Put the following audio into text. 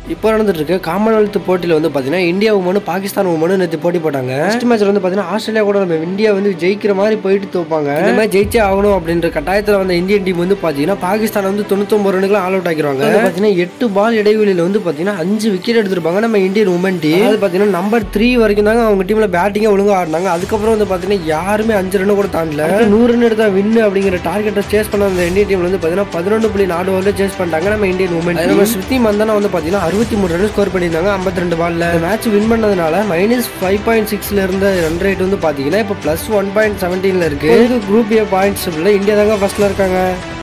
இப்போ நடந்துட்டு இருக்க காமன்வெல்த் போட்டியில் வந்து பார்த்தீங்கன்னா இந்தியா உமனு பாகிஸ்தான் உமனு நேற்று போட்டி போட்டாங்க ஃபர்ஸ்ட் மேட்ச்ல வந்து பார்த்தீங்கன்னா ஆஸ்திரேலியா கூட நம்ம இந்தியா வந்து ஜெயிக்கிற மாதிரி போயிட்டு தோப்பாங்க இந்த மாதிரி ஜெயிச்சே ஆகணும் அப்படின்ற கட்டாயத்தில் வந்த இந்தியன் டீம் வந்து பார்த்தீங்கன்னா பாகிஸ்தான் வந்து தொண்ணூத்தொம்பது ரனுக்குலாம் ஆல் அவுட் ஆக்கிடுவாங்க வந்து பார்த்தீங்கன்னா எட்டு பால் இடைவெளியில் வந்து பார்த்தீங்கன்னா அஞ்சு விக்கெட் எடுத்திருப்பாங்க நம்ம இந்தியன் உமன் டீம் அது பார்த்தீங்கன்னா நம்பர் த்ரீ வரைக்கும் தாங்க அவங்க டீமில் பேட்டிங்கே ஒழுங்காக ஆடினாங்க அதுக்கப்புறம் வந்து பார்த்தீங்கன்னா யாருமே அஞ்சு ரன் கூட தாண்டல அடுத்து நூறு ரன் எடுத்தா வின்னு அப்படிங்கிற டார்கெட்டை சேஸ் பண்ண அந்த இந்தியன் டீம்ல வந்து பார்த்தீங்கன்னா பதினொன்று புள்ளி நாலு ஓவரில் சேஸ் பண்ணிட்டாங்க நம்ம இந்தியன் உமன் நம்ம ஸ்மிருதி மந்தனா வந்து பார்த்தீங்கன்னா அறுபத்தி மூணு ரன் ஸ்கோர் பண்ணியிருந்தாங்க ஐம்பத்தி ரெண்டு பால்ல மேட்ச் வின் பண்ணதுனால மைனஸ் ஃபைவ் பாயிண்ட் சிக்ஸ்ல இருந்த ரன் ரேட் வந்து பார்த்தீங்கன்னா இப்போ ப்ளஸ் ஒன் பாயிண்ட் செவன்டீன்ல இருக்கு குரூப் ஏ பாயிண்ட்ஸ் இந்தியா தாங்க ஃபர்ஸ்ட்ல இருக்காங்க